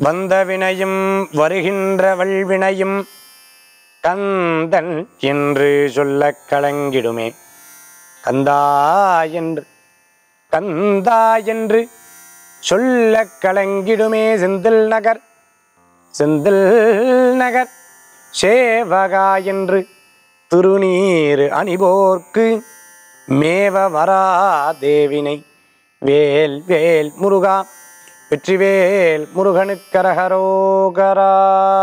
வந்த வினையும் வருகின்ற வல்வினையும் கந்தன் என்று சொல்லக் கலங்கிடுமே கந்தா என்று கந்தா என்று சொல்லக் கலங்கிடுமே செந்தில் நகர் செந்தில் நகர் சேவகா என்று திருநீர் அணிபோர்க்கு மேவ வரா தேவினை வேல் வேல் முருகா வெற்றிவேல் முருகனுக்கரகரோகரா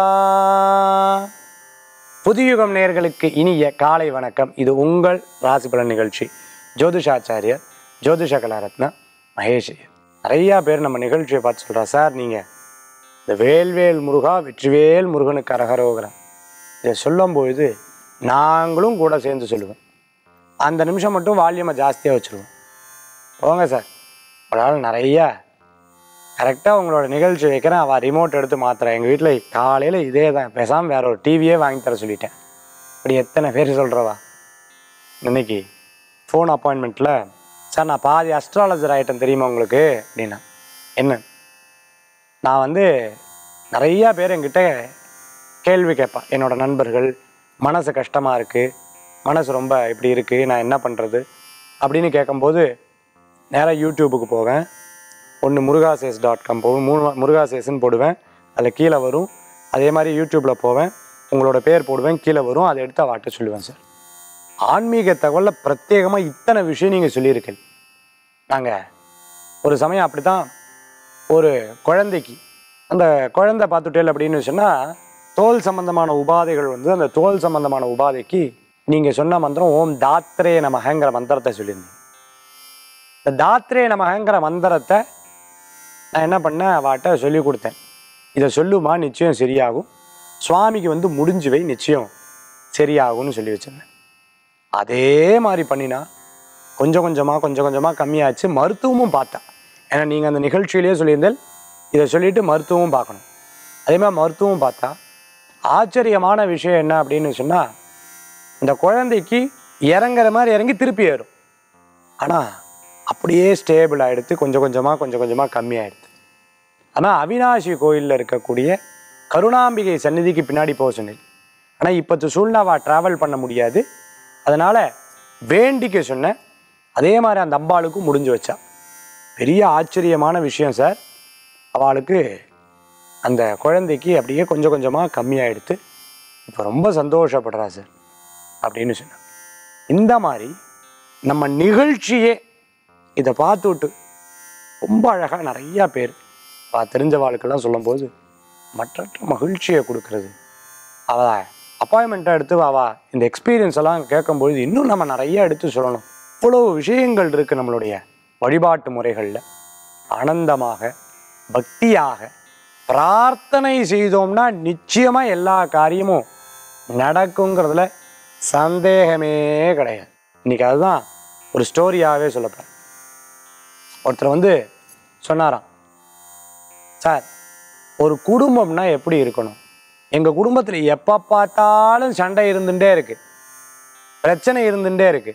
புதியுகம் நேர்களுக்கு இனிய காலை வணக்கம் இது உங்கள் ராசி பலன் நிகழ்ச்சி ஜோதிஷாச்சாரியர் ஜோதிஷ கலாரத்னா மகேஷ் ஐயர். நிறையா பேர் நம்ம நிகழ்ச்சியை பார்த்து சொல்கிறா சார் நீங்கள் இந்த வேல்வேல் முருகா வெற்றிவேல் முருகனுக்கு அரகரோகரா இதை சொல்லும்பொழுது நாங்களும் கூட சேர்ந்து சொல்லுவேன் அந்த நிமிஷம் மட்டும் வால்யூமை ஜாஸ்தியாக வச்சுருவோம் போங்க சார் உங்களால் நிறையா கரெக்டாக உங்களோட நிகழ்ச்சி வைக்கிறேன் அவள் ரிமோட் எடுத்து மாத்துறேன் எங்கள் வீட்டில் காலையில் இதே தான் பேசாமல் வேற ஒரு டிவியே வாங்கி தர சொல்லிட்டேன் இப்படி எத்தனை பேர் சொல்கிறவா இன்னைக்கு ஃபோன் அப்பாயின்மெண்ட்டில் சார் நான் பாதி அஸ்ட்ராலஜர் ஆகிட்டேன் தெரியுமா உங்களுக்கு அப்படின்னா என்ன நான் வந்து நிறையா பேர் என்கிட்ட கேள்வி கேட்பேன் என்னோட நண்பர்கள் மனசு கஷ்டமாக இருக்குது மனசு ரொம்ப இப்படி இருக்குது நான் என்ன பண்ணுறது அப்படின்னு கேட்கும்போது நேராக யூடியூபுக்கு போவேன் ஒன்று முருகாசேஸ் டாட் காம் போவேன் மூணு முருகாசேஸ்ன்னு போடுவேன் அதில் கீழே வரும் அதே மாதிரி யூடியூப்பில் போவேன் உங்களோட பேர் போடுவேன் கீழே வரும் அதை எடுத்து வாட்ட சொல்லுவேன் சார் ஆன்மீக தகவலில் பிரத்யேகமாக இத்தனை விஷயம் நீங்கள் சொல்லியிருக்கீங்க நாங்கள் ஒரு சமயம் அப்படி தான் ஒரு குழந்தைக்கு அந்த குழந்தை பார்த்துட்டேல் அப்படின்னு சொன்னால் தோல் சம்பந்தமான உபாதைகள் வந்து அந்த தோல் சம்பந்தமான உபாதைக்கு நீங்கள் சொன்ன மந்திரம் ஓம் தாத்ரே நமகங்கிற மந்திரத்தை சொல்லியிருந்தீங்க இந்த தாத்ரே நமகங்கிற மந்திரத்தை நான் என்ன பண்ணேன் அவாட்ட சொல்லி கொடுத்தேன் இதை சொல்லுமா நிச்சயம் சரியாகும் சுவாமிக்கு வந்து முடிஞ்சு வை நிச்சயம் சரியாகும்னு சொல்லி வச்சிருந்தேன் அதே மாதிரி பண்ணினா கொஞ்சம் கொஞ்சமாக கொஞ்சம் கொஞ்சமாக கம்மியாச்சு மருத்துவமும் பார்த்தேன் ஏன்னா நீங்கள் அந்த நிகழ்ச்சியிலேயே சொல்லியிருந்தேன் இதை சொல்லிட்டு மருத்துவமும் பார்க்கணும் அதே மாதிரி மருத்துவம் பார்த்தா ஆச்சரியமான விஷயம் என்ன அப்படின்னு சொன்னால் இந்த குழந்தைக்கு இறங்குற மாதிரி இறங்கி திருப்பி ஏறும் ஆனால் அப்படியே ஸ்டேபிள் ஆகிடுது கொஞ்சம் கொஞ்சமாக கொஞ்சம் கொஞ்சமாக கம்மியாயிடுது ஆனால் அவினாசி கோயிலில் இருக்கக்கூடிய கருணாம்பிகை சந்நிதிக்கு பின்னாடி போக சொன்னேன் ஆனால் இப்போத்து சூழ்நிலை ட்ராவல் பண்ண முடியாது அதனால் வேண்டிக்க சொன்னேன் அதே மாதிரி அந்த அம்பாளுக்கும் முடிஞ்சு வச்சா பெரிய ஆச்சரியமான விஷயம் சார் அவளுக்கு அந்த குழந்தைக்கு அப்படியே கொஞ்சம் கொஞ்சமாக கம்மியாயிடுத்து இப்போ ரொம்ப சந்தோஷப்படுறா சார் அப்படின்னு சொன்னேன் இந்த மாதிரி நம்ம நிகழ்ச்சியே இதை பார்த்துட்டு ரொம்ப அழகாக நிறையா பேர் பா தெரிஞ்சவாளுக்கெல்லாம் சொல்லும்போது மற்றற்ற மகிழ்ச்சியை கொடுக்கறது அவ அப்பாயின்மெண்ட்டாக எடுத்து வா வா இந்த எக்ஸ்பீரியன்ஸ் எல்லாம் கேட்கும்பொழுது இன்னும் நம்ம நிறைய எடுத்து சொல்லணும் இவ்வளோ விஷயங்கள் இருக்குது நம்மளுடைய வழிபாட்டு முறைகளில் ஆனந்தமாக பக்தியாக பிரார்த்தனை செய்தோம்னா நிச்சயமாக எல்லா காரியமும் நடக்குங்கிறதுல சந்தேகமே கிடையாது இன்னைக்கு அதுதான் ஒரு ஸ்டோரியாகவே சொல்லப்பேன் ஒருத்தர் வந்து சொன்னாராம் சார் ஒரு குடும்பம்னா எப்படி இருக்கணும் எங்கள் குடும்பத்தில் எப்போ பார்த்தாலும் சண்டை இருந்துட்டே இருக்கு பிரச்சனை இருந்துட்டே இருக்கு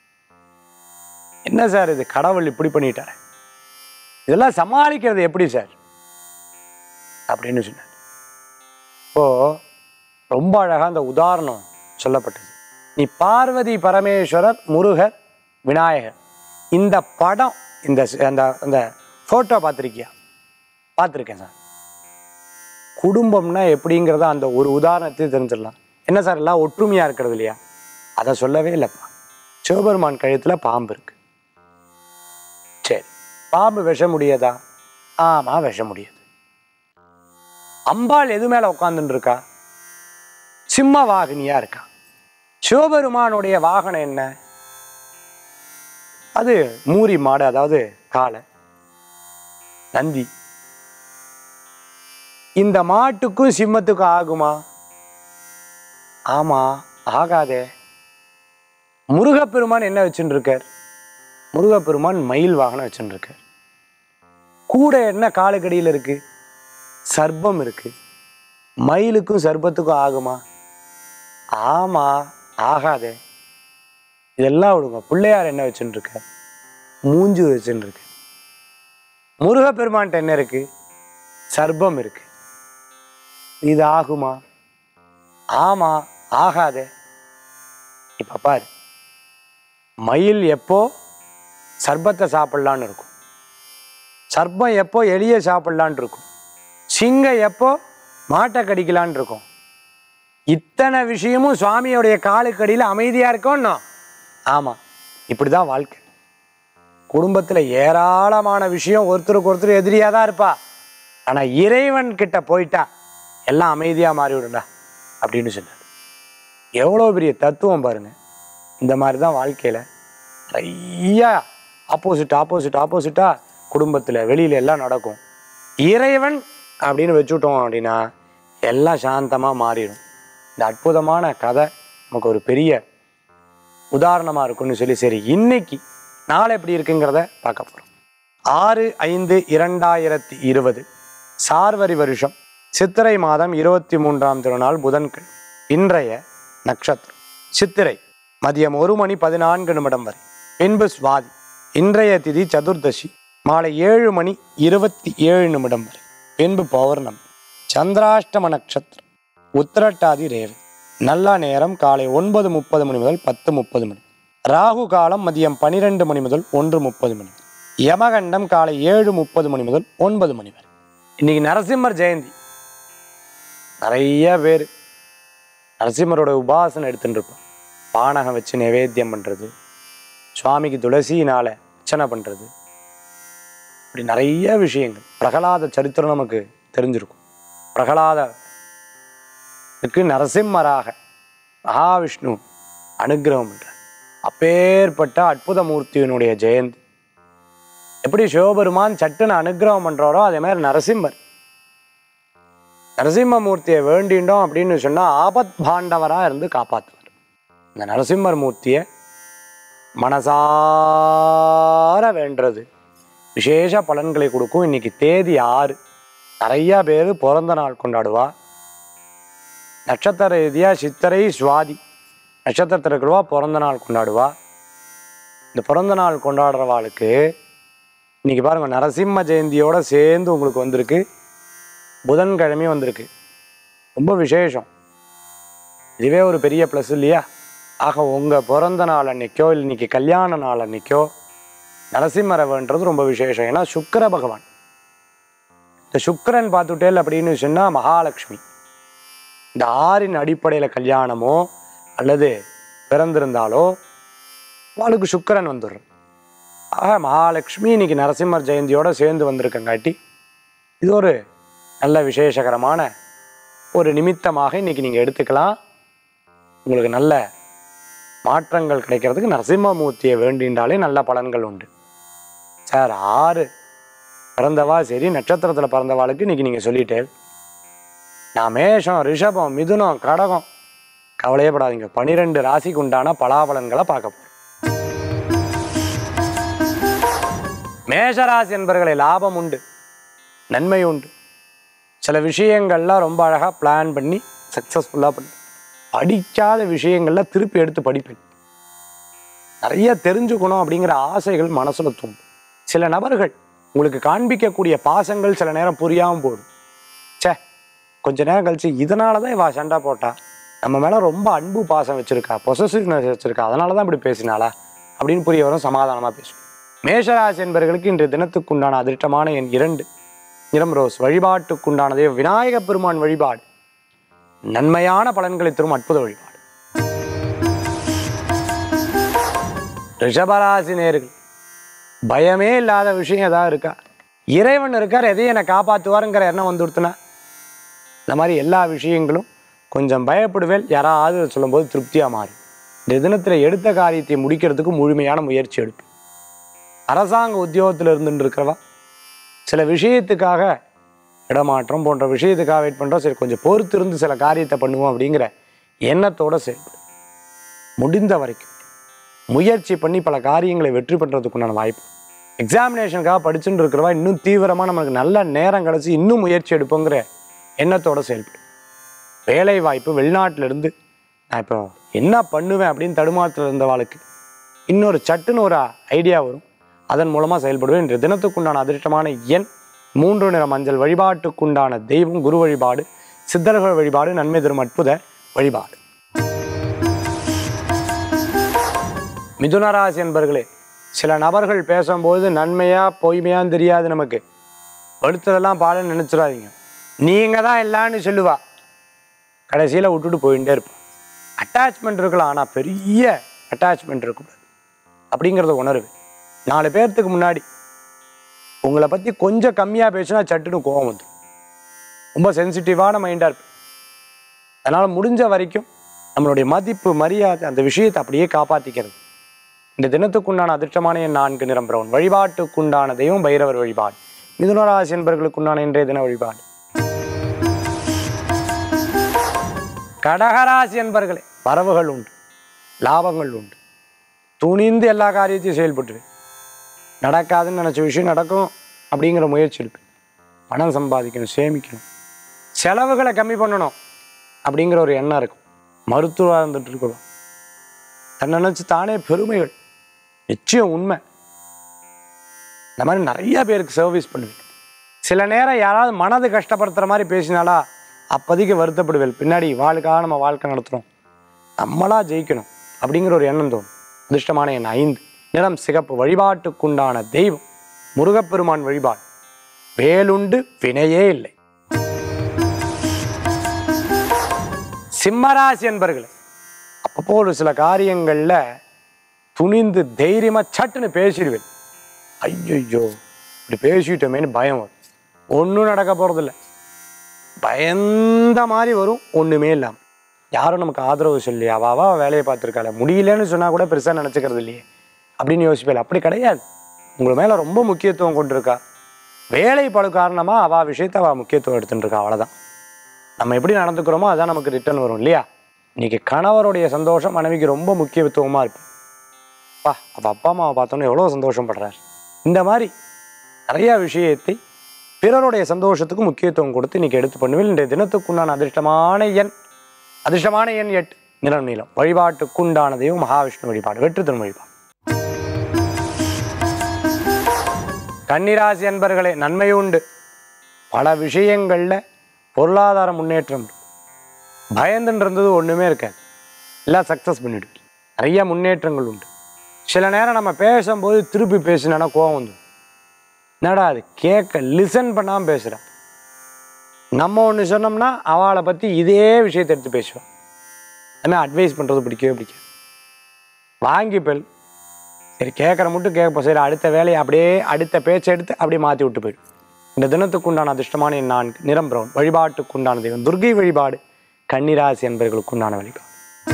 என்ன சார் இது கடவுள் இப்படி பண்ணிட்டாரு இதெல்லாம் சமாளிக்கிறது எப்படி சார் அப்படின்னு சொன்னார் இப்போ ரொம்ப அழகாக அந்த உதாரணம் சொல்லப்பட்டது நீ பார்வதி பரமேஸ்வரர் முருகர் விநாயகர் இந்த படம் இந்த ஸ்- அந்த அந்த ஃபோட்டோ பார்த்துருக்கியா பார்த்துருக்கேன் சார் குடும்பம்னா எப்படிங்கிறத அந்த ஒரு உதாரணத்தை தெரிஞ்சிடலாம் என்ன சார் எல்லாம் ஒற்றுமையாக இருக்கிறது இல்லையா அதை சொல்லவே இல்லைப்பா சிவபெருமான் கழுத்தில் பாம்பு இருக்கு சரி பாம்பு விஷ முடியாதா ஆமாம் விஷ முடியாது அம்பாள் எது மேலே உட்காந்துட்டு இருக்கா சிம்ம வாகினியா இருக்கா சிவபெருமானுடைய வாகனம் என்ன அது மூரி மாடு அதாவது காளை நந்தி இந்த மாட்டுக்கும் சிம்மத்துக்கும் ஆகுமா ஆமா ஆகாதே முருகப்பெருமான் என்ன வச்சுட்டு இருக்கார் முருகப்பெருமான் மயில் வாகனம் வச்சுட்டு இருக்கார் கூட என்ன காலுக்கடியில் இருக்கு சர்ப்பம் இருக்கு மயிலுக்கும் சர்ப்பத்துக்கும் ஆகுமா ஆமா ஆகாதே இதெல்லாம் விடுங்க பிள்ளையார் என்ன வச்சுட்டு இருக்க மூஞ்சு வச்சுட்டு இருக்கு முருகப்பெருமான்ட்ட என்ன இருக்கு சர்ப்பம் இருக்கு இது ஆகுமா ஆமா ஆகாதே இப்ப பாரு மயில் எப்போ சர்பத்தை சாப்பிடலான்னு இருக்கும் சர்ப்பம் எப்போ எலியை சாப்பிடலான்னு இருக்கும் சிங்கம் எப்போ மாட்டை கடிக்கலான்னு இருக்கும் இத்தனை விஷயமும் சுவாமியோடைய காலுக்கடியில் அமைதியா இருக்கோம்னா ஆமா இப்படிதான் வாழ்க்கை குடும்பத்துல ஏராளமான விஷயம் ஒருத்தருக்கு ஒருத்தர் எதிரியா தான் இருப்பா ஆனா இறைவன் கிட்ட போயிட்டா எல்லாம் அமைதியா மாறிவிடும்டா அப்படின்னு சொன்னார் எவ்வளோ பெரிய தத்துவம் பாருங்க இந்த மாதிரி தான் வாழ்க்கையில நிறைய ஆப்போசிட் ஆப்போசிட் ஆப்போசிட்டா குடும்பத்துல வெளியில எல்லாம் நடக்கும் இறைவன் அப்படின்னு வச்சுட்டோம் அப்படின்னா எல்லாம் சாந்தமா மாறிடும் இந்த அற்புதமான கதை நமக்கு ஒரு பெரிய உதாரணமா இருக்கும்னு சொல்லி சரி இன்னைக்கு நாளை எப்படி இருக்குங்கிறத பார்க்க போறோம் ஆறு ஐந்து இரண்டாயிரத்தி இருபது சார்வரி வருஷம் சித்திரை மாதம் இருபத்தி மூன்றாம் திருநாள் புதன்கிழமை இன்றைய நட்சத்திரம் சித்திரை மதியம் ஒரு மணி பதினான்கு நிமிடம் வரை பின்பு சுவாதி இன்றைய திதி சதுர்தசி மாலை ஏழு மணி இருபத்தி ஏழு நிமிடம் வரை பின்பு பௌர்ணமி சந்திராஷ்டம நட்சத்திரம் உத்திரட்டாதி ரேவதி நல்ல நேரம் காலை ஒன்பது முப்பது மணி முதல் பத்து முப்பது மணி ராகு காலம் மதியம் பனிரெண்டு மணி முதல் ஒன்று முப்பது மணி வரை. யமகண்டம் காலை ஏழு முப்பது மணி முதல் ஒன்பது மணி வரை இன்னைக்கு நரசிம்மர் ஜெயந்தி நிறைய பேர் நரசிம்மரோட உபாசனை எடுத்துட்டு இருப்போம் பானகம் வச்சு நைவேத்தியம் பண்ணுறது சுவாமிக்கு துளசியினால அர்ச்சனை பண்ணுறது இப்படி நிறைய விஷயங்கள் பிரகலாத சரித்திரம் நமக்கு தெரிஞ்சிருக்கும் பிரகலாதனுக்கு நரசிம்மராக மகாவிஷ்ணு அனுக்கிரகம் பண்றார் அப்பேற்பட்ட அற்புத மூர்த்தியினுடைய ஜெயந்தி எப்படி சிவபெருமான் சட்டுன்னு அனுக்கிரகம் பண்றாரோ அதே மாதிரி நரசிம்மர் நரசிம்மமூர்த்தியை வேண்டிண்டோம் அப்படின்னு சொன்னா ஆபத் பாண்டவரா இருந்து காப்பாத்துவார் இந்த நரசிம்மர் மூர்த்தியை மனசார வேண்டுறது விசேஷ பலன்களை கொடுக்கும் இன்னைக்கு தேதி ஆறு நிறைய பேர் பிறந்த நாள் கொண்டாடுவா நட்சத்திர ரீதியா சித்திரை சுவாதி நட்சத்திரத்தில் இருக்கிறவா பிறந்த நாள் கொண்டாடுவா இந்த பிறந்த நாள் கொண்டாடுறவாளுக்கு இன்னைக்கு பாருங்க நரசிம்ம ஜெயந்தியோட சேர்ந்து உங்களுக்கு வந்திருக்கு புதன்கிழமையும் வந்திருக்கு ரொம்ப விசேஷம் இதுவே ஒரு பெரிய ப்ளஸ் இல்லையா ஆக உங்கள் பிறந்த நாள் அன்னைக்கோ இல்லை இன்னைக்கு கல்யாண நாள் அன்னைக்கோ நரசிம்மரவன்றது ரொம்ப விசேஷம் ஏன்னா சுக்கிர பகவான் இந்த சுக்கிரன் பார்த்துட்டேல் அப்படின்னு சொன்னால் மகாலட்சுமி இந்த ஆறின் அடிப்படையில் கல்யாணமோ அல்லது பிறந்திருந்தாலோ அவளுக்கு சுக்கிரன் வந்துடுறது ஆக மகாலட்சுமி இன்னைக்கு நரசிம்மர் ஜெயந்தியோட சேர்ந்து வந்திருக்கங்காட்டி இது ஒரு நல்ல விசேஷகரமான ஒரு நிமித்தமாக இன்னைக்கு நீங்கள் எடுத்துக்கலாம் உங்களுக்கு நல்ல மாற்றங்கள் கிடைக்கிறதுக்கு நரசிம்மமூர்த்தியை வேண்டின்றாலே நல்ல பலன்கள் உண்டு சார் ஆறு பிறந்தவா சரி நட்சத்திரத்தில் பிறந்தவாளுக்கு இன்னைக்கு நீங்கள் சொல்லிட்டேன் நான் மேஷம் ரிஷபம் மிதுனம் கடகம் கவலையே படாதீங்க பனிரெண்டு ராசிக்கு உண்டான பலாபலன்களை பார்க்க போறோம் மேஷராசி என்பர்களை லாபம் உண்டு நன்மை உண்டு சில விஷயங்கள்லாம் ரொம்ப அழகாக பிளான் பண்ணி சக்ஸஸ்ஃபுல்லாக பண்ணி படிக்காத விஷயங்கள்ல திருப்பி எடுத்து படிப்பேன் நிறைய தெரிஞ்சுக்கணும் அப்படிங்கிற ஆசைகள் மனசுல தூண்டும் சில நபர்கள் உங்களுக்கு காண்பிக்கக்கூடிய பாசங்கள் சில நேரம் புரியாமல் போடும் ச்சே கொஞ்ச நேரம் கழிச்சு இதனால தான் இவா சண்டை போட்டா நம்ம மேலே ரொம்ப அன்பு பாசம் வச்சிருக்கா பொசசிவ்னஸ் வச்சிருக்கா அதனால தான் இப்படி பேசினாளா அப்படின்னு புரிய வரும் சமாதானமாக பேசும் மேஷராசி என்பவர்களுக்கு இன்றைய தினத்துக்குண்டான அதிர்ஷ்டமான எண் இரண்டு நிறம் ரோஸ் வழிபாட்டுக்குண்டானதே விநாயக பெருமான் வழிபாடு நன்மையான பலன்களை தரும் அற்புத வழிபாடு ரிஷபராசி நேர்கள் பயமே இல்லாத விஷயம் ஏதாவது இருக்கா இறைவன் இருக்கார் எதையும் என்னை காப்பாற்றுவாருங்கிற எண்ணம் வந்துடுத்துனா இந்த மாதிரி எல்லா விஷயங்களும் கொஞ்சம் பயப்படுவேல் யாராவது சொல்லும்போது திருப்தியாக மாறும் இந்த தினத்தில் எடுத்த காரியத்தை முடிக்கிறதுக்கு முழுமையான முயற்சி எடுப்பேன் அரசாங்க உத்தியோகத்தில் இருந்துட்டு இருக்கிறவா சில விஷயத்துக்காக இடமாற்றம் போன்ற விஷயத்துக்காக வெயிட் பண்ணுறோம் சரி கொஞ்சம் பொறுத்து இருந்து சில காரியத்தை பண்ணுவோம் அப்படிங்கிற எண்ணத்தோட செயல்படும் முடிந்த வரைக்கும் முயற்சி பண்ணி பல காரியங்களை வெற்றி பண்ணுறதுக்குண்டான வாய்ப்பு எக்ஸாமினேஷனுக்காக படிச்சுட்டு இருக்கிறவா இன்னும் தீவிரமாக நமக்கு நல்ல நேரம் கிடச்சி இன்னும் முயற்சி எடுப்போங்கிற எண்ணத்தோட செயல்படும் வேலை வாய்ப்பு வெளிநாட்டுல இருந்து நான் இப்போ என்ன பண்ணுவேன் அப்படின்னு தடுமாற்றத்தில் இருந்தவாளுக்கு இன்னொரு சட்டுன்னு ஒரு ஐடியா வரும் அதன் மூலமாக செயல்படுவேன் இன்றைய தினத்துக்குண்டான அதிர்ஷ்டமான எண் மூன்று நிற மஞ்சள் வழிபாட்டுக்குண்டான தெய்வம் குரு வழிபாடு சித்தர்கள் வழிபாடு நன்மை தரும் அற்புத வழிபாடு மிதுனராசி என்பர்களே சில நபர்கள் பேசும்போது நன்மையா பொய்மையான்னு தெரியாது நமக்கு அடுத்ததெல்லாம் பாடன்னு நினைச்சிடாதீங்க நீங்க தான் எல்லான்னு சொல்லுவா கடைசியில் விட்டுட்டு போயிட்டே இருப்போம் அட்டாச்மெண்ட் இருக்கலாம் ஆனால் பெரிய அட்டாச்மெண்ட் இருக்கக்கூடாது அப்படிங்கிறத உணர்வு நாலு பேர்த்துக்கு முன்னாடி உங்களை பற்றி கொஞ்சம் கம்மியாக பேசினா சட்டுன்னு கோவம் வந்துடும் ரொம்ப சென்சிட்டிவான மைண்டாக இருப்பேன் அதனால் முடிஞ்ச வரைக்கும் நம்மளுடைய மதிப்பு மரியாதை அந்த விஷயத்தை அப்படியே காப்பாற்றிக்கிறது இந்த தினத்துக்குண்டான அதிர்ஷ்டமான என் நான்கு நிறம் பிரவுன் வழிபாட்டுக்குண்டான தெய்வம் பைரவர் வழிபாடு மிதுனராசி என்பர்களுக்குண்டான இன்றைய தின வழிபாடு கடகராசி என்பர்களே வரவுகள் உண்டு லாபங்கள் உண்டு துணிந்து எல்லா காரியத்தையும் செயல்பட்டு நடக்காதுன்னு நினச்ச விஷயம் நடக்கும் அப்படிங்கிற முயற்சி இருக்கு பணம் சம்பாதிக்கணும் சேமிக்கணும் செலவுகளை கம்மி பண்ணணும் அப்படிங்கிற ஒரு எண்ணம் இருக்கும் மருத்துவராக இருந்துட்டு இருக்கிறோம் தன்னை நினச்சி தானே பெருமைகள் நிச்சயம் உண்மை இந்த மாதிரி நிறைய பேருக்கு சர்வீஸ் பண்ணுவேன் சில நேரம் யாராவது மனது கஷ்டப்படுத்துகிற மாதிரி பேசினாலா அப்போதைக்கு வருத்தப்படுவேன் பின்னாடி வாழ்க்காக நம்ம வாழ்க்கை நடத்துகிறோம் நம்மளா ஜெயிக்கணும் அப்படிங்கிற ஒரு எண்ணம் தோணும் அதிர்ஷ்டமான எண் ஐந்து நிறம் சிகப்பு வழிபாட்டுக்குண்டான தெய்வம் முருகப்பெருமான் வழிபாடு வேலுண்டு வினையே இல்லை சிம்மராசி என்பர்களே அப்பப்போ ஒரு சில காரியங்களில் துணிந்து தைரியமாக சட்டுன்னு பேசிடுவேன் ஐயோ இப்படி பேசிட்டோமேன்னு பயம் வரும் ஒன்றும் நடக்க போகிறதில்ல பயந்த மாதிரி வரும் ஒன்றுமே இல்லாமல் யாரும் நமக்கு ஆதரவு சொல்லி அவ அவ வேலையை பார்த்துருக்காள முடியலன்னு சொன்னால் கூட பெருசாக நினச்சிக்கிறது இல்லையே அப்படின்னு யோசிப்பேன் அப்படி கிடையாது உங்கள் மேலே ரொம்ப முக்கியத்துவம் கொண்டிருக்கா வேலை பழு காரணமாக அவள் விஷயத்தை அவள் முக்கியத்துவம் எடுத்துட்டு இருக்கா அவ்வளோதான் நம்ம எப்படி நடந்துக்கிறோமோ அதான் நமக்கு ரிட்டர்ன் வரும் இல்லையா இன்னைக்கு கணவருடைய சந்தோஷம் மனைவிக்கு ரொம்ப முக்கியத்துவமாக இருக்கும் அப்பா அப்போ அப்பா அம்மாவை பார்த்தோன்னே எவ்வளோ சந்தோஷப்படுறார் இந்த மாதிரி நிறையா விஷயத்தை பிறருடைய சந்தோஷத்துக்கு முக்கியத்துவம் கொடுத்து இன்னைக்கு எடுத்து பண்ணுவேன் இன்றைய தினத்துக்குண்டான அதிர்ஷ்டமான எண் அதிர்ஷ்டமான எண் எட்டு நிறம் நீளம் வழிபாட்டுக்குண்டான தெய்வம் மகாவிஷ்ணு வழிபாடு வெற்றி தரும் வழிபாடு கன்னிராசி அன்பர்களே நன்மை உண்டு பல விஷயங்களில் பொருளாதார முன்னேற்றம் இருக்கு. பயந்துன்னு இருந்தது ஒன்றுமே இருக்காது எல்லாம் சக்ஸஸ் பண்ணிடுது நிறைய முன்னேற்றங்கள் உண்டு சில நேரம் நம்ம பேசும்போது திருப்பி பேசினா கோவம் வந்துடும் என்னடா அது கேட்க லிசன் பண்ணாமல் பேசுகிறான் நம்ம ஒன்று சொன்னோம்னா அவளை பற்றி இதே விஷயத்தை எடுத்து பேசுவான் அதுமாதிரி அட்வைஸ் பண்ணுறது பிடிக்கவே பிடிக்காது வாங்கி பெல் சரி கேட்குற மட்டும் கேட்போம் சரி அடுத்த வேலையை அப்படியே அடுத்த பேச்சை எடுத்து அப்படியே மாற்றி விட்டு போயிடும் இந்த தினத்துக்கு உண்டான அதிர்ஷ்டமான எண் நான்கு நிறம் பிரவுன் வழிபாட்டுக்கு உண்டான தெய்வம் துர்கை வழிபாடு கன்னிராசி என்பவர்களுக்கு உண்டான வழிபாடு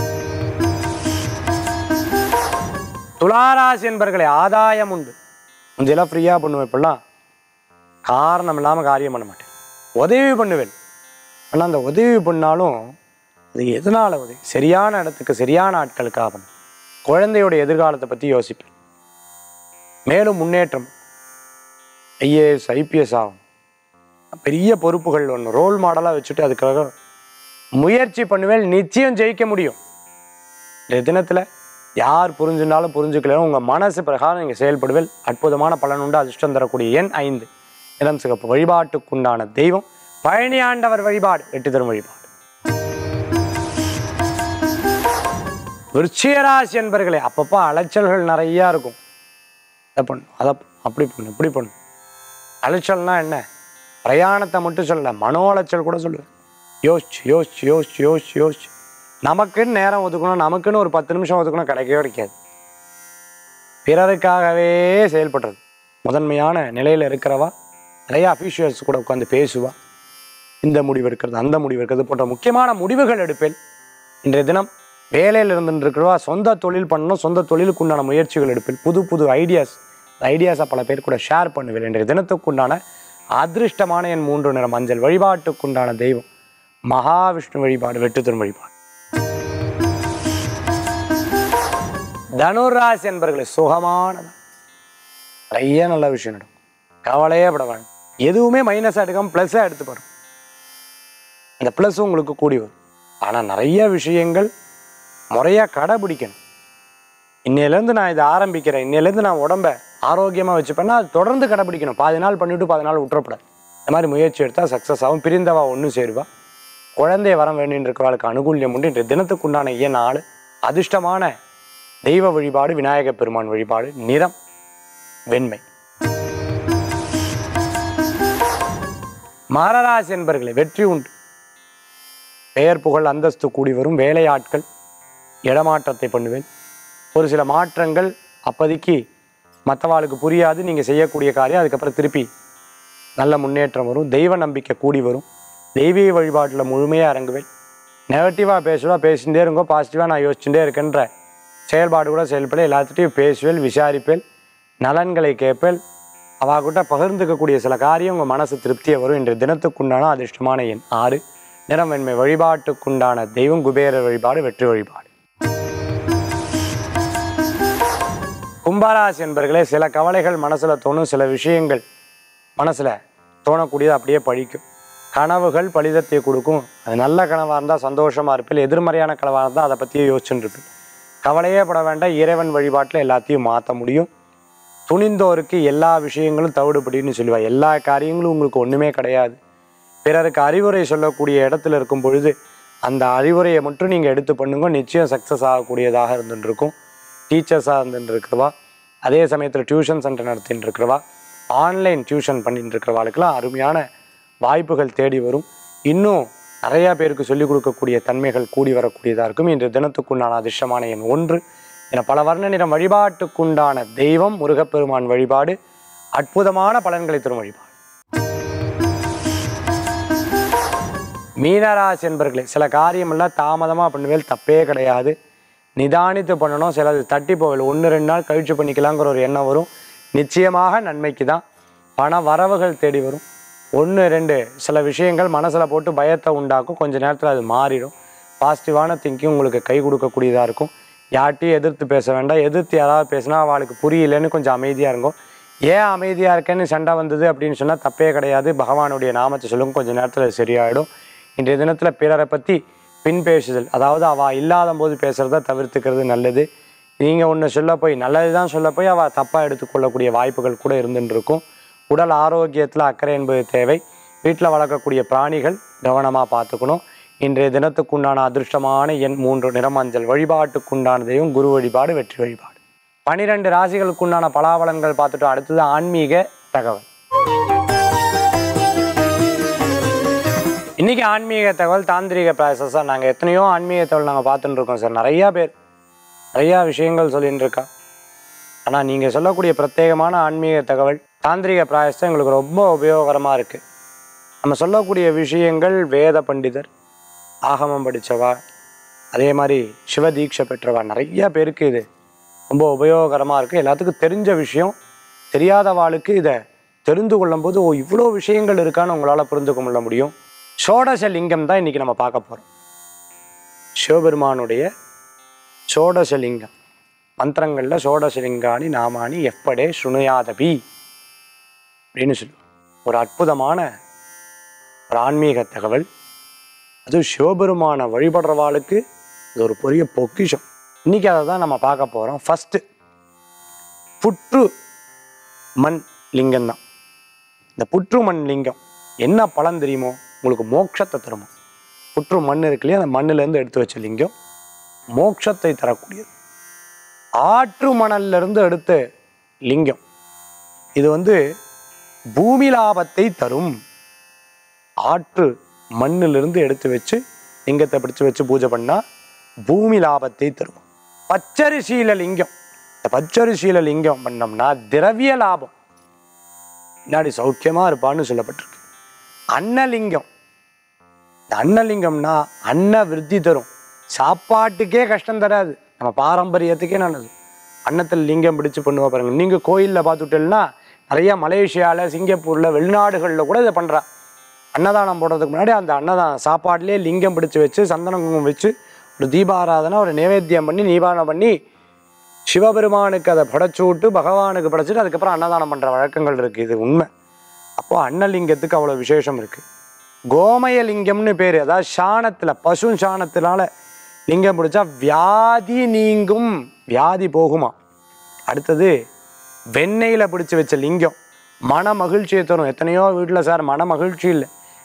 துளாராசி என்பர்களே ஆதாயம் உண்டு கொஞ்சம் ஃப்ரீயாக பண்ணுவேன் இப்பெல்லாம் காரணம் இல்லாமல் காரியம் பண்ண மாட்டேன் உதவி பண்ணுவேன் ஆனால் அந்த உதவி பண்ணாலும் அது எதனால் உதவி சரியான இடத்துக்கு சரியான ஆட்களுக்காக பண்ணும் குழந்தையோட எதிர்காலத்தை பற்றி யோசிப்பேன் மேலும் முன்னேற்றம் ஐஏஎஸ் ஐபிஎஸ் ஆகும் பெரிய பொறுப்புகள் ஒன்று ரோல் மாடலாக வச்சுட்டு அதுக்காக முயற்சி பண்ணுவேன் நிச்சயம் ஜெயிக்க முடியும் இந்த தினத்தில் யார் புரிஞ்சுனாலும் புரிஞ்சுக்கலையும் உங்கள் மனசு பிரகாரம் நீங்கள் செயல்படுவேல் அற்புதமான பலன் உண்டு அதிர்ஷ்டம் தரக்கூடிய எண் ஐந்து இளம் சிகப்பு வழிபாட்டுக்குண்டான தெய்வம் பழனி ஆண்டவர் வழிபாடு வெற்றி தரும் வழிபாடு விருச்சிகராசி என்பர்களே அப்பப்போ அலைச்சல்கள் நிறையா இருக்கும் அதை பண்ணு அதை பண்ணு, அப்படி பண்ணு இப்படி பண்ணு அலைச்சல்னா என்ன பிரயாணத்தை மட்டும் சொல்லல மனோ அலைச்சல் கூட சொல்லுவேன் யோசிச்சு யோசிச்சு யோசிச்சு யோசிச்சு யோசிச்சு நமக்குன்னு நேரம் ஒதுக்கணும் நமக்குன்னு ஒரு பத்து நிமிஷம் ஒதுக்கணும் கிடைக்கவே கிடைக்காது பிறருக்காகவே செயல்படுறது முதன்மையான நிலையில் இருக்கிறவா நிறைய அஃபீஷியல்ஸ் கூட உட்காந்து பேசுவா இந்த முடிவு எடுக்கிறது அந்த முடிவு எடுக்கிறது போன்ற முக்கியமான முடிவுகள் எடுப்பேன் இன்றைய தினம் வேலையில் இருந்துட்டு இருக்கிறவா சொந்த தொழில் பண்ணணும் சொந்த தொழிலுக்கு உண்டான முயற்சிகள் எடுப்பேன் புது புது ஐடியாஸ் ஐடியாஸை பல பேர் கூட ஷேர் பண்ணுவேன் இன்றைய தினத்துக்குண்டான அதிர்ஷ்டமான என் மூன்று நிறம் மஞ்சள் வழிபாட்டுக்குண்டான தெய்வம் மகாவிஷ்ணு வழிபாடு வெற்றி தரும் வழிபாடு தனுராசி என்பர்களே சுகமானது நிறைய நல்ல விஷயம் நடக்கும் கவலையே பட வேண்டாம் எதுவுமே மைனஸாக எடுக்காம ப்ளஸ்ஸாக எடுத்து பாருங்க அந்த ப்ளஸ் உங்களுக்கு கூடி வரும் ஆனால் நிறைய விஷயங்கள் முறையாக கடைபிடிக்கணும் இன்னையிலேருந்து நான் இதை ஆரம்பிக்கிறேன் இன்னையிலேருந்து நான் உடம்ப ஆரோக்கியமாக வச்சுப்பேன்னா அது தொடர்ந்து கடைபிடிக்கணும் பாதி நாள் பண்ணிவிட்டு பாதி நாள் விட்டுறப்படாது இந்த மாதிரி முயற்சி எடுத்தால் சக்ஸஸ் ஆகும் பிரிந்தவா ஒன்று சேருவா குழந்தை வரம் வேண்டின்னு இருக்கிறவர்களுக்கு அனுகூல்யம் உண்டு இன்றைய தினத்துக்குண்டான இய நாள் அதிர்ஷ்டமான தெய்வ வழிபாடு விநாயக பெருமான் வழிபாடு நிறம் வெண்மை மகராசி என்பர்களே வெற்றி உண்டு பெயர் புகழ் அந்தஸ்து கூடி வரும் வேலையாட்கள் இடமாற்றத்தை பண்ணுவேன் ஒரு சில மாற்றங்கள் அப்போதைக்கு மற்றவாளுக்கு புரியாது நீங்கள் செய்யக்கூடிய காரியம் அதுக்கப்புறம் திருப்பி நல்ல முன்னேற்றம் வரும் தெய்வ நம்பிக்கை கூடி வரும் தெய்வீக வழிபாட்டில் முழுமையாக இறங்குவேன் நெகட்டிவாக பேசுவா பேசிகிட்டே இருங்கோ பாசிட்டிவாக நான் யோசிச்சுட்டே இருக்கேன்ற செயல்பாடு கூட செயல்பட எல்லாத்துட்டையும் பேசுவேல் விசாரிப்பேல் நலன்களை கேட்பேல் அவாகிட்ட பகிர்ந்துக்கக்கூடிய சில காரியம் உங்கள் மனசு திருப்தியை வரும் இன்று தினத்துக்குண்டான அதிர்ஷ்டமான எண் ஆறு நிறம் வெண்மை வழிபாட்டுக்குண்டான தெய்வம் குபேர வழிபாடு வெற்றி வழிபாடு கும்பராசி என்பர்களே சில கவலைகள் மனசில் தோணும் சில விஷயங்கள் மனசில் தோணக்கூடியது அப்படியே பழிக்கும் கனவுகள் பலிதத்தை கொடுக்கும் அது நல்ல கனவாக இருந்தால் சந்தோஷமாக இருப்பேன் எதிர்மறையான கனவாக இருந்தால் அதை பற்றியே யோசிச்சுட்டு இருப்பேன் கவலையே பட வேண்டாம் இறைவன் வழிபாட்டில் எல்லாத்தையும் மாற்ற முடியும் துணிந்தோருக்கு எல்லா விஷயங்களும் தவிடுபடின்னு சொல்லுவா எல்லா காரியங்களும் உங்களுக்கு ஒன்றுமே கிடையாது பிறருக்கு அறிவுரை சொல்லக்கூடிய இடத்துல இருக்கும் பொழுது அந்த அறிவுரையை மட்டும் நீங்கள் எடுத்து பண்ணுங்க நிச்சயம் சக்ஸஸ் ஆகக்கூடியதாக இருந்துட்டு இருக்கும் டீச்சர்ஸாக இருந்துட்டு இருக்கிறவா அதே சமயத்தில் டியூஷன் சென்டர் நடத்திட்டு இருக்கிறவா ஆன்லைன் டியூஷன் பண்ணிட்டு இருக்கிறவாளுக்கெல்லாம் அருமையான வாய்ப்புகள் தேடி வரும் இன்னும் நிறையா பேருக்கு சொல்லிக் கொடுக்கக்கூடிய தன்மைகள் கூடி வரக்கூடியதாக இருக்கும் இன்று தினத்துக்குண்டான அதிர்ஷ்டமான எண் ஒன்று என பல வர்ண நிறம் வழிபாட்டுக்குண்டான தெய்வம் முருகப்பெருமான் வழிபாடு அற்புதமான பலன்களை தரும் வழிபாடு மீனராசி என்பர்களே சில காரியமெல்லாம் தாமதமாக பண்ணுவேல் தப்பே கிடையாது நிதானித்து பண்ணணும் சிலது தட்டி போகல ஒன்று ரெண்டு நாள் கழிச்சு பண்ணிக்கலாங்கிற ஒரு எண்ணம் வரும் நிச்சயமாக நன்மைக்கு தான் பண வரவுகள் தேடி வரும் ஒன்று ரெண்டு சில விஷயங்கள் மனசில் போட்டு பயத்தை உண்டாக்கும் கொஞ்ச நேரத்தில் அது மாறிடும் பாசிட்டிவான திங்கிங் உங்களுக்கு கை கொடுக்கக்கூடியதாக இருக்கும் யார்ட்டையும் எதிர்த்து பேச வேண்டாம் எதிர்த்து யாராவது பேசினா அவளுக்கு புரியலன்னு கொஞ்சம் அமைதியாக இருக்கும் ஏன் அமைதியாக இருக்கேன்னு சண்டை வந்தது அப்படின்னு சொன்னால் தப்பே கிடையாது பகவானுடைய நாமத்தை சொல்லுங்க கொஞ்சம் நேரத்தில் அது சரியாயிடும் இன்றைய தினத்தில் பிறரை பற்றி பின் பேசுதல் அதாவது அவள் இல்லாத போது பேசுகிறத தவிர்த்துக்கிறது நல்லது நீங்கள் ஒன்று சொல்ல போய் நல்லது தான் சொல்ல போய் அவள் தப்பாக எடுத்துக்கொள்ளக்கூடிய வாய்ப்புகள் கூட இருந்துட்டு இருக்கும் உடல் ஆரோக்கியத்தில் அக்கறை என்பது தேவை வீட்டில் வளர்க்கக்கூடிய பிராணிகள் கவனமாக பார்த்துக்கணும் இன்றைய தினத்துக்குண்டான அதிர்ஷ்டமான எண் மூன்று நிறமஞ்சள் வழிபாட்டுக்குண்டான தெய்வம் குரு வழிபாடு வெற்றி வழிபாடு பனிரெண்டு ராசிகளுக்குண்டான பலாபலன்கள் பார்த்துட்டோம் அடுத்தது ஆன்மீக தகவல் இன்னைக்கு ஆன்மீக தகவல் தாந்திரிக ப்ராசஸாக நாங்கள் எத்தனையோ ஆன்மீக தகவல் நாங்கள் பார்த்துட்டு இருக்கோம் சார் நிறையா பேர் நிறையா விஷயங்கள் சொல்லிட்டு இருக்கா ஆனால் நீங்கள் சொல்லக்கூடிய பிரத்யேகமான ஆன்மீக தகவல் தாந்திரிக பிராயசம் எங்களுக்கு ரொம்ப உபயோகரமாக இருக்குது நம்ம சொல்லக்கூடிய விஷயங்கள் வேத பண்டிதர் ஆகமம் படித்தவா அதே மாதிரி சிவதீட்சை பெற்றவா நிறைய பேருக்கு இது ரொம்ப உபயோகரமாக இருக்குது எல்லாத்துக்கும் தெரிஞ்ச விஷயம் தெரியாதவாளுக்கு இதை தெரிந்து கொள்ளும்போது ஓ இவ்வளோ விஷயங்கள் இருக்கான்னு உங்களால் புரிந்து கொள்ள முடியும் ஷோடச லிங்கம் தான் இன்றைக்கி நம்ம பார்க்க போகிறோம் சிவபெருமானுடைய ஷோடசலிங்கம் மந்திரங்களில் ஷோடசலிங்கானி நாமானி எப்படே சுனுயாதபி அப்படின்னு சொல்லுவோம் ஒரு அற்புதமான ஒரு ஆன்மீக தகவல் அது சிவபெருமானை வழிபடுறவாளுக்கு இது ஒரு பெரிய பொக்கிஷம் இன்னைக்கு அதை தான் நம்ம பார்க்க போகிறோம் ஃபஸ்ட்டு புற்று மண் லிங்கம் தான் இந்த புற்று மண் லிங்கம் என்ன பலன் தெரியுமோ உங்களுக்கு மோட்சத்தை தருமோ புற்று மண் இருக்கு இல்லையா அந்த மண்ணிலேருந்து எடுத்து வச்ச லிங்கம் மோட்சத்தை தரக்கூடியது ஆற்று மணல்ல இருந்து எடுத்த லிங்கம் இது வந்து பூமி லாபத்தை தரும் ஆற்று மண்ணிலிருந்து எடுத்து வச்சு லிங்கத்தை பிடிச்சு வச்சு பூஜை பண்ணா பூமி லாபத்தை தரும் பச்சரிசீல லிங்கம் இந்த பச்சரிசீல லிங்கம் பண்ணோம்னா திரவிய லாபம் பின்னாடி சௌக்கியமா இருப்பான்னு சொல்லப்பட்டிருக்கு அன்னலிங்கம் இந்த அன்னலிங்கம்னா அன்ன விருத்தி தரும் சாப்பாட்டுக்கே கஷ்டம் தராது நம்ம பாரம்பரியத்துக்கே நல்லது அன்னத்தில் லிங்கம் பிடிச்சு பண்ணுவா பாருங்க நீங்கள் கோயிலில் பார்த்துட்டேன்னா நிறைய மலேசியாவில் சிங்கப்பூரில் வெளிநாடுகளில் கூட இதை பண்ணுறா அன்னதானம் போடுறதுக்கு முன்னாடி அந்த அன்னதானம் சாப்பாடுலேயே லிங்கம் பிடிச்சு வச்சு சந்தன குங்குமம் வச்சு ஒரு தீபாராதனை ஒரு நைவேத்தியம் பண்ணி நீபானம் பண்ணி சிவபெருமானுக்கு அதை படைச்சு விட்டு பகவானுக்கு படைச்சிட்டு அதுக்கப்புறம் அன்னதானம் பண்ணுற வழக்கங்கள் இருக்குது இது உண்மை அப்போது அன்னலிங்கத்துக்கு அவ்வளோ விசேஷம் இருக்குது கோமயலிங்கம்னு பேர் அதாவது சாணத்தில் பசு சாணத்தினால லிங்கம் பிடிச்சா வியாதி நீங்கும் வியாதி போகுமா அடுத்தது வெண்ணெயில் பிடிச்சி வச்ச லிங்கம் மன மகிழ்ச்சியை தரும் எத்தனையோ வீட்டில் சார் மன மகிழ்ச்சி இல்லை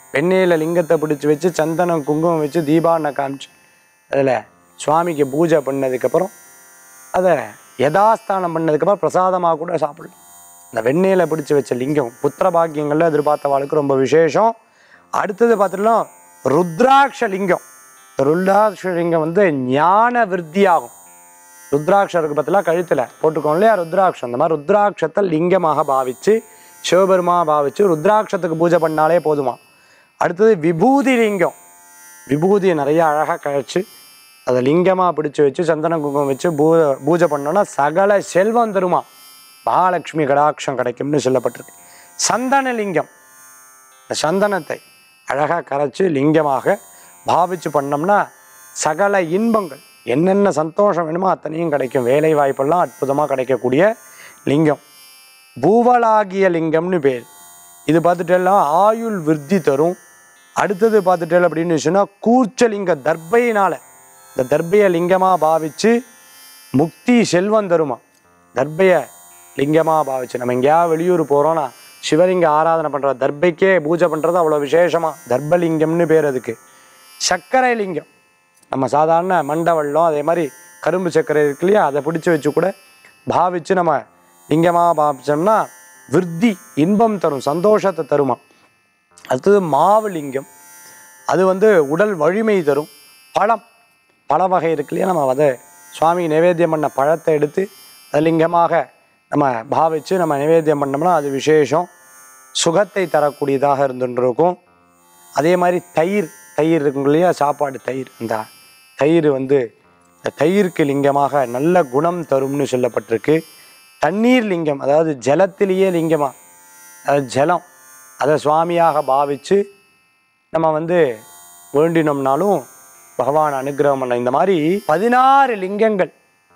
வெண்ணெயில் லிங்கத்தை பிடிச்சி வச்சு சந்தனம் குங்குமம் வச்சு தீபாவனை காமிச்சு அதில் சுவாமிக்கு பூஜை பண்ணதுக்கப்புறம் அதை யதாஸ்தானம் பண்ணதுக்கப்புறம் பிரசாதமாக கூட சாப்பிடலாம் இந்த வெண்ணெயில் பிடிச்சி வச்ச லிங்கம் புத்திர பாக்கியங்களில் எதிர்பார்த்தவாளுக்கு ரொம்ப விசேஷம் அடுத்தது பார்த்துட்டோம் ருத்ராட்ச லிங்கம் இந்த ருத்ராட்ச லிங்கம் வந்து ஞான விருத்தியாகும் ருத்ராட்சம் இருக்கு பார்த்தீங்களா கழுத்தில் போட்டுக்கோம் இல்லையா ருத்ராட்சம் இந்த மாதிரி ருத்ராட்சத்தை லிங்கமாக பாவிச்சு சிவபெருமா பாவிச்சு ருத்ராட்சத்துக்கு பூஜை பண்ணாலே போதுமா அடுத்தது விபூதி லிங்கம் விபூதியை நிறைய அழகாக கழிச்சு அதை லிங்கமாக பிடிச்சு வச்சு சந்தன குங்குமம் வச்சு பூ பூஜை பண்ணோன்னா சகல செல்வம் தருமா மகாலட்சுமி கடாட்சம் கிடைக்கும்னு சொல்லப்பட்டிருக்கு சந்தன லிங்கம் இந்த சந்தனத்தை அழகாக கரைச்சி லிங்கமாக பாவிச்சு பண்ணோம்னா சகல இன்பங்கள் என்னென்ன சந்தோஷம் வேணுமோ அத்தனையும் கிடைக்கும் வேலை வாய்ப்பெல்லாம் அற்புதமாக கிடைக்கக்கூடிய லிங்கம் பூவலாகிய லிங்கம்னு பேர் இது பார்த்துட்டெல்லாம் ஆயுள் விருத்தி தரும் அடுத்தது பார்த்துட்டேன் அப்படின்னு சொன்னால் கூர்ச்சலிங்க தர்பையினால இந்த தர்பையை லிங்கமாக பாவிச்சு முக்தி செல்வம் தருமா தர்பையை லிங்கமாக பாவிச்சு நம்ம எங்கேயாவது வெளியூர் போகிறோன்னா சிவலிங்க ஆராதனை பண்ணுற தர்பைக்கே பூஜை பண்ணுறது அவ்வளோ விசேஷமாக தர்பலிங்கம்னு பேர் அதுக்கு சர்க்கரை லிங்கம் நம்ம சாதாரண மண்டவள்ளம் அதே மாதிரி கரும்பு சர்க்கரை இருக்கு இல்லையா அதை பிடிச்சி வச்சு கூட பாவிச்சு நம்ம லிங்கமாக பாவிச்சோம்னா விருத்தி இன்பம் தரும் சந்தோஷத்தை தருமா அடுத்தது மாவு லிங்கம் அது வந்து உடல் வலிமை தரும் பழம் பழ வகை இருக்கு இல்லையா நம்ம அதை சுவாமி நிவேத்தியம் பண்ண பழத்தை எடுத்து அது லிங்கமாக நம்ம பாவிச்சு நம்ம நிவேத்தியம் பண்ணோம்னா அது விசேஷம் சுகத்தை தரக்கூடியதாக இருந்துட்டு இருக்கும் அதே மாதிரி தயிர் தயிர் இருக்கும் இல்லையா சாப்பாடு தயிர் இந்த தயிர் வந்து இந்த தயிருக்கு லிங்கமாக நல்ல குணம் தரும்னு சொல்லப்பட்டிருக்கு தண்ணீர் லிங்கம் அதாவது ஜலத்திலேயே லிங்கமா அதாவது ஜலம் அதை சுவாமியாக பாவிச்சு நம்ம வந்து வேண்டினோம்னாலும் பகவான் அனுகிரகம் பண்ண இந்த மாதிரி பதினாறு லிங்கங்கள்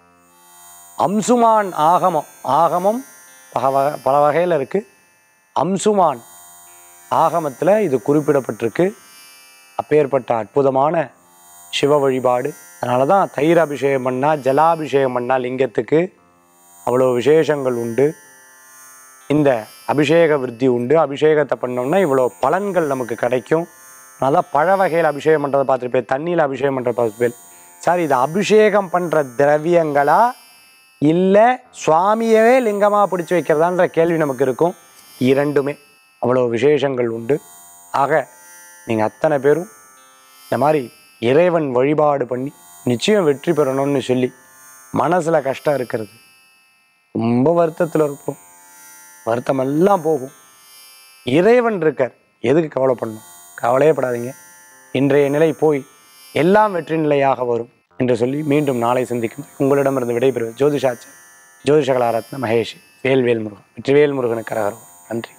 அம்சுமான் ஆகமம் ஆகமம் பல வகை பல வகையில் இருக்குது அம்சுமான் ஆகமத்தில் இது குறிப்பிடப்பட்டிருக்கு அப்பேற்பட்ட அற்புதமான சிவ வழிபாடு அதனால தான் தயிர் அபிஷேகம் பண்ணால் ஜலாபிஷேகம் பண்ணால் லிங்கத்துக்கு அவ்வளோ விசேஷங்கள் உண்டு இந்த அபிஷேக விருத்தி உண்டு அபிஷேகத்தை பண்ணோம்னா இவ்வளோ பலன்கள் நமக்கு கிடைக்கும் அதனால பழ வகையில் அபிஷேகம் பண்ணுறதை பார்த்துருப்பேன் தண்ணியில் அபிஷேகம் பண்ணுறத பார்த்துருப்பேன் சார் இது அபிஷேகம் பண்ணுற திரவியங்களா இல்லை சுவாமியவே லிங்கமாக பிடிச்சி வைக்கிறதான்ற கேள்வி நமக்கு இருக்கும் இரண்டுமே அவ்வளோ விசேஷங்கள் உண்டு ஆக நீங்கள் அத்தனை பேரும் இந்த மாதிரி இறைவன் வழிபாடு பண்ணி நிச்சயம் வெற்றி பெறணும்னு சொல்லி மனசில் கஷ்டம் இருக்கிறது ரொம்ப வருத்தத்தில் இருப்போம் வருத்தமெல்லாம் போகும் இறைவன் இருக்கார் எதுக்கு கவலை பண்ணணும் கவலையே படாதீங்க இன்றைய நிலை போய் எல்லாம் வெற்றி நிலையாக வரும் என்று சொல்லி மீண்டும் நாளை சந்திக்கும் உங்களிடமிருந்து விடைபெறுவது ஜோதிஷாச்சார் ஜோதிஷகலாரத்ன மகேஷ் வேல்வேல் முருகன் வெற்றிவேல் முருகனுக்கு கரகரம் நன்றி